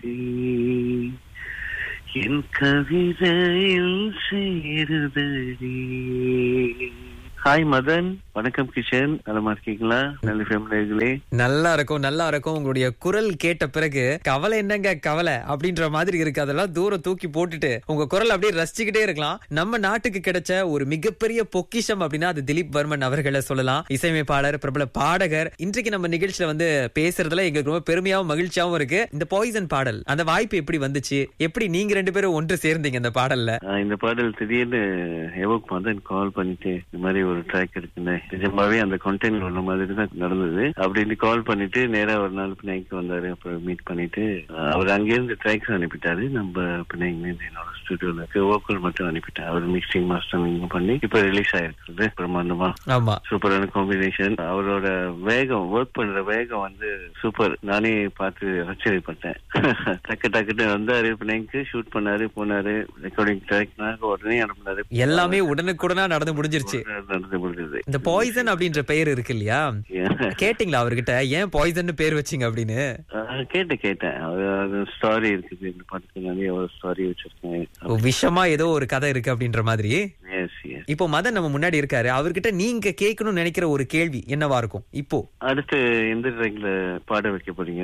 என் கவிதையில் சேருதடி ஹாய் மதன் வணக்கம் கிஷன் நலமா இருக்கீங்களா நல்ல ஃபேமிலிகளே நல்லா இருக்கும் நல்லா இருக்கும் உங்களுடைய குரல் கேட்ட பிறகு கவலை என்னங்க கவலை அப்படின்ற மாதிரி இருக்கு அதெல்லாம் தூரம் தூக்கி போட்டுட்டு உங்க குரல் அப்படியே ரசிச்சுக்கிட்டே இருக்கலாம் நம்ம நாட்டுக்கு கிடைச்ச ஒரு மிகப்பெரிய பொக்கிஷம் அப்படின்னா அது திலீப் வர்மன் அவர்களை சொல்லலாம் இசையமைப்பாளர் பிரபல பாடகர் இன்றைக்கு நம்ம நிகழ்ச்சியில வந்து பேசுறதுல எங்களுக்கு ரொம்ப பெருமையாவும் மகிழ்ச்சியாவும் இருக்கு இந்த பாய்சன் பாடல் அந்த வாய்ப்பு எப்படி வந்துச்சு எப்படி நீங்க ரெண்டு பேரும் ஒன்று சேர்ந்தீங்க இந்த பாடல்ல ஆஹ் இந்த பாடல் திடீர்னு எவோக் மதன் கால் பண்ணிட்டு இந்த மாதிரி ஒரு ட்ராக் இருக்குன்னு நிஜமாவே அந்த கண்டென்ட் ஒண்ணு மாதிரி தான் நடந்தது அப்படின்னு கால் பண்ணிட்டு நேரா ஒரு நாள் பினாய்க்கு வந்தாரு அப்புறம் மீட் பண்ணிட்டு ஆஹ் அவர் அங்கேருந்து ட்ராக்ஸ் அனுப்பிட்டாரு நம்ம பினாய்க்கு என்னோட ஸ்டுடியோல வோக்கல் மட்டும் அனுப்பிட்டேன் அவர் மிக்சிங் மாஸ்டரிங் பண்ணி இப்ப ரிலீஸ் ஆயிருக்குது பிரமாண்டமா ஆமா சூப்பரான காம்பினேஷன் அவரோட வேகம் ஒர்க் பண்ற வேகம் வந்து சூப்பர் நானே பார்த்து ஆச்சரியப்பட்டேன் டக்கு டக்குன்னு வந்தாரு பிள்ளைங்க ஷூட் பண்ணாரு போனாரு ரெக்கார்டிங் ட்ராக் உடனே அனுப்புனாரு எல்லாமே உடனுக்குடனா நடந்து முடிஞ்சிருச்சு நடந்து முடிஞ்சது இந்த பாய்சன் அப்படின்ற பெயர் இருக்கு இல்லையா கேட்டீங்களா அவர்கிட்ட ஏன் பாய்சன் பேர் வச்சீங்க அப்படின்னு ஆஹ் கேட்டேன் கேட்டேன் அது ஸ்டாரி இருக்குது இந்த படத்துக்கு நிறைய ஒரு ஸ்டாரி வச்சிருக்கேன் ஓ, விஷமா ஏதோ ஒரு கதை இருக்கு அப்படின்ற மாதிரி எஸ் எஸ் இப்போ மதன் நம்ம முன்னாடி இருக்காரு அவர்கிட்ட நீங்க கேட்கணும்னு நினைக்கிற ஒரு கேள்வி என்னவா இருக்கும் இப்போ அடுத்து எந்த ட்ராக்ல பாட வைக்க போறீங்க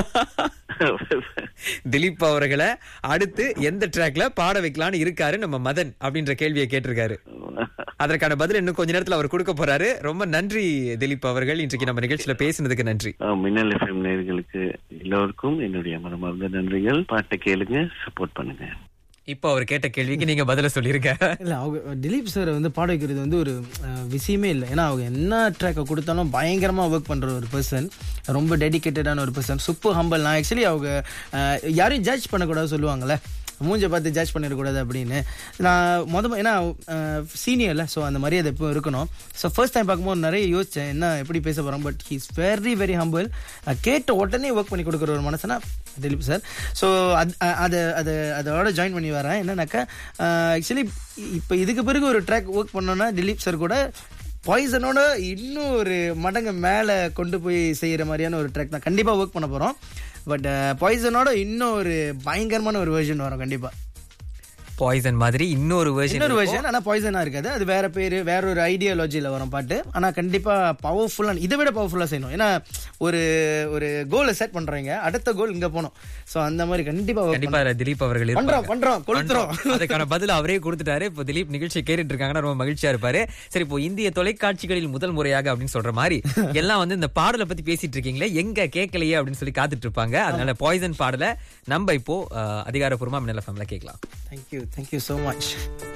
திலீப் அவர்களை அடுத்து எந்த ட்ராக்ல பாட வைக்கலாம்னு இருக்காரு நம்ம மதன் அப்படின்ற கேள்வியை கேட்டிருக்காரு அதற்கான பதில் இன்னும் கொஞ்ச நேரத்துல அவர் கொடுக்க போறாரு ரொம்ப நன்றி திலீப் அவர்கள் இன்றைக்கு நம்ம நிகழ்ச்சியில பேசினதுக்கு நன்றி ஆஹ் மின்னல் எஃப்எம் நேயர்களுக்கு எல்லோருக்கும் என்னுடைய மனமார்ந்த நன்றிகள் பாட்டை கேளுங்க சப்போர்ட் பண்ணுங்க இப்போ அவர் கேட்ட கேள்விக்கு நீங்க பதில சொல்லிருக்க இல்லை அவங்க திலீப் சார் வந்து பாட வைக்கிறது வந்து ஒரு அஹ், விஷயமே இல்லை ஏன்னா அவங்க என்ன ட்ராக்கை கொடுத்தாலும் பயங்கரமாக ஒர்க் பண்ணுற ஒரு பர்சன் ரொம்ப டெடிக்கேட்டடான ஒரு பர்சன் சூப்பர் ஹம்பல் நான் ஆக்சுவலி அவங்க அஹ், யாரையும் ஜட்ஜ் பண்ணக்கூடாது சொல்லுவாங்கல்ல மூஞ்ச பார்த்து ஜட்ஜ் பண்ணிடக்கூடாது அப்படின்னு நான் முத ஏன்னா சீனியர்ல ஸோ அந்த மரியாதை எப்பவும் இருக்கணும் ஸோ ஃபர்ஸ்ட் டைம் பார்க்கும்போது நிறைய யோசிச்சேன் என்ன எப்படி பேச போகிறோம் but he's very very humble கேட்ட உடனே ஒர்க் பண்ணி கொடுக்குற ஒரு மனசுனா திலீப் சார் ஸோ அது அதை அதை அதோட ஜாயின் பண்ணி வரேன் என்னன்னாக்கா ஆக்சுவலி இப்போ இதுக்கு பிறகு ஒரு ட்ராக் ஒர்க் பண்ணோன்னா திலீப் சார் கூட பாய்சனோட இன்னும் ஒரு மடங்கு மேலே கொண்டு போய் செய்கிற மாதிரியான ஒரு ட்ராக் தான் கண்டிப்பாக ஒர்க் பண்ண போகிறோம் பட் பாய்சனோட இன்னும் ஒரு பயங்கரமான ஒரு வெர்ஷன் வரும் கண்டிப்பாக பாய்சன் மாதிரி இன்னொரு இன்னொரு வெர்ஷன் வெர்ஷன் ஆனால் பாய்சனா இருக்காது அது வேற பேர் வேற ஒரு ஐடியாலஜியில் வரும் பாட்டு ஆனால் கண்டிப்பாக பவர்ஃபுல்லாக இதை விட பவர்ஃபுல்லாக செய்யணும் ஏன்னா ஒரு ஒரு கோலை செட் பண்ணுறீங்க அடுத்த கோல் இங்கே போகணும் ஸோ அந்த மாதிரி கண்டிப்பாக கண்டிப்பா அதுல திலீப் அவர்கள் பண்றோம் இருப்பாங்க. பண்றோம் கொளுத்துறோம் பண்றோம். அதுக்கான பதில் அவரே கொடுத்துட்டாரு இப்போ திலீப் நிகழ்ச்சி கேட்டுட்டு இருக்காங்கன்னா ரொம்ப மகிழ்ச்சியா இருப்பாரு சரி இப்போ இந்திய தொலைக்காட்சிகளில் முதல் முறையாக அப்படின்னு சொல்ற மாதிரி எல்லாம் வந்து இந்த பாடலை பத்தி பேசிட்டு இருக்கீங்களே எங்க கேட்கலையே அப்படின்னு சொல்லி காத்துட்டு இருப்பாங்க அதனால பாய்சன் பாடலை நம்ம இப்போ அஹ், அதிகாரப்பூர்வமா மின்னல் ஃபேமில கேட்கலாம் தேங்க்யூ தேங்க்யூ ஸோ மச்